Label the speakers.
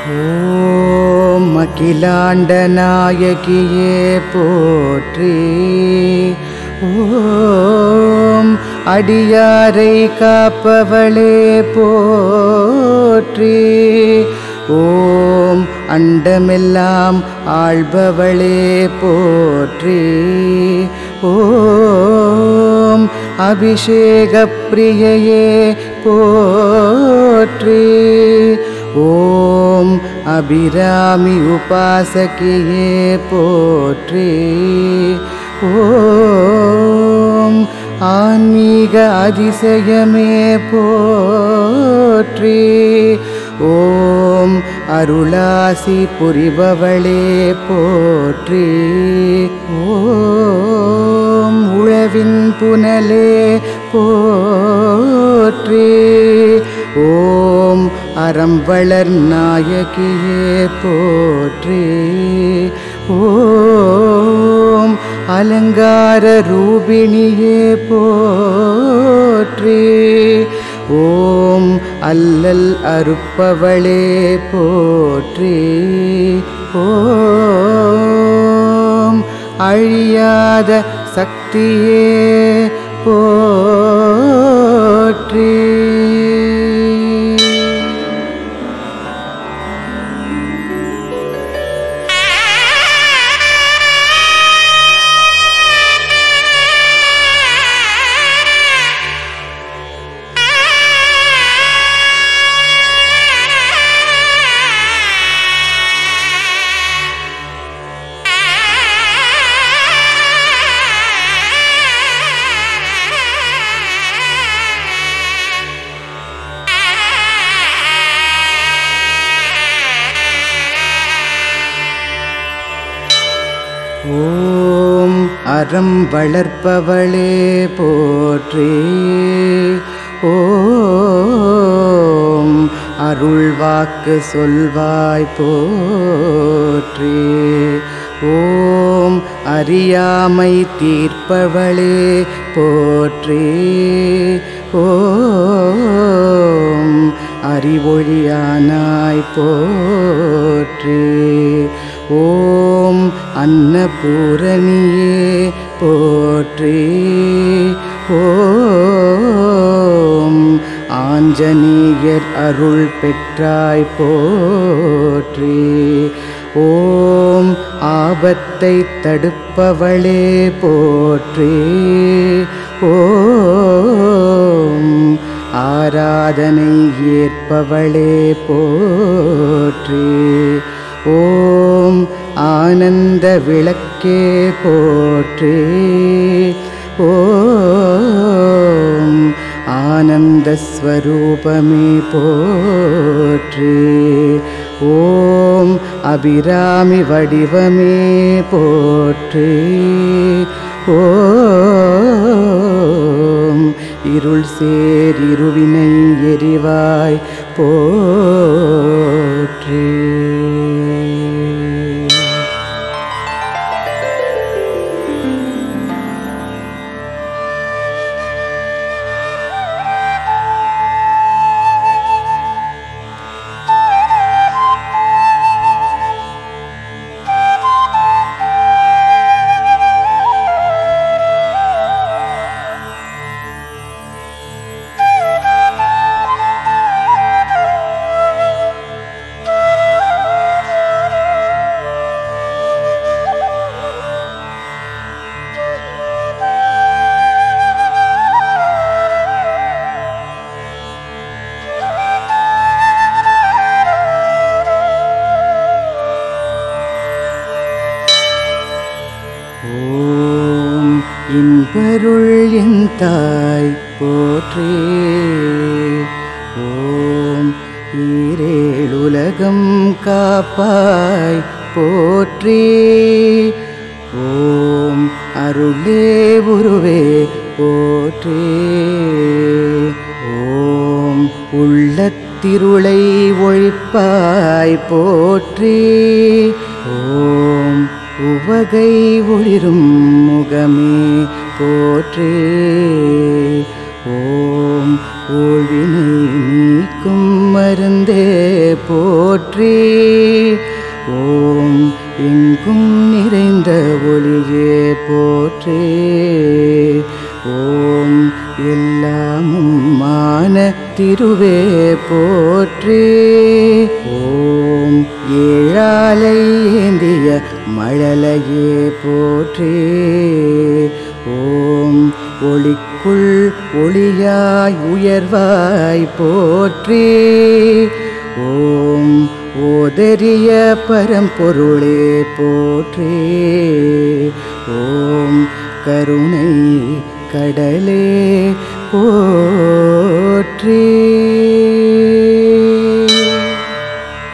Speaker 1: ஓம் அகிலாண்ட நாயகியே போற்றி ஓம் அடியாரை காப்பவளே போற்றி ஓம் அண்டமெல்லாம் ஆள்பவளே போற்றி ஓம் அபிஷேக பிரியையே போற்றி ஓம் அபிராமி உபாசகியே போற்றி ஓம் ஆன்மீக அதிசயமே போற்றி ஓம் அருளாசி புரிபவளே போற்றி ஓம் உழவின் புனலே போற்றி ஓம் அறம்பளர் நாயகியே போற்றி ஓம் அலங்கார ரூபிணியே போற்றி ஓம் அல்லல் அறுப்பவளே போற்றி ஓம் அழியாத சக்தியே போற்றி ஓம் அறம் வளர்ப்பவளே போற்றி ஓம் அருள் வாக்கு சொல்வாய் போற்றி ஓம் அறியாமை தீர்ப்பவளே போற்றி ஓம் அறிவொழியானாய் போற்றி ஓம் அன்னபூரணியே போற்றி ஓம் ஆஞ்சநேயர் அருள் பெற்றாய் போற்றி ஓம் ஆபத்தை தடுப்பவளே போற்றி ஓம் ஆராதனை ஏற்பவளே போற்றி ஓம் ஆனந்த விளக்கே போற்றி ஓம் ஆனந்த ஸ்வரூபமே போற்றி ஓம் அபிராமி வடிவமே போற்றி ஓம் இருள் சேர் இருவினை எரிவாய் போற்றி ஓம் இன்பருள் என் தாய் போற்றி ஓம் ஈரேழுலகம் காப்பாய் போற்றி ஓம் அருளே உருவே போற்றி ஓம் உள்ளத்திருளை ஒழிப்பாய் போற்றி ஓம் உவகை ஒளிரும் முகமே போற்றி ஓம் ஊழினை நீக்க நோய்க்கும் மருந்தே போற்றி ஓம் எங்கும் நிறைந்த ஒளியே போற்றி ஓம் எல்லாமும் மான திருவே போற்றி ஓம் ஏழாலை ஏந்திய மழலையே போற்றி ஓம் ஒளிக்குள் ஒளியாய் உயர்வாய் போற்றி ஓம் ஓதரிய பரம்பொருளே போற்றி ஓம் கருணை கடலே போற்றி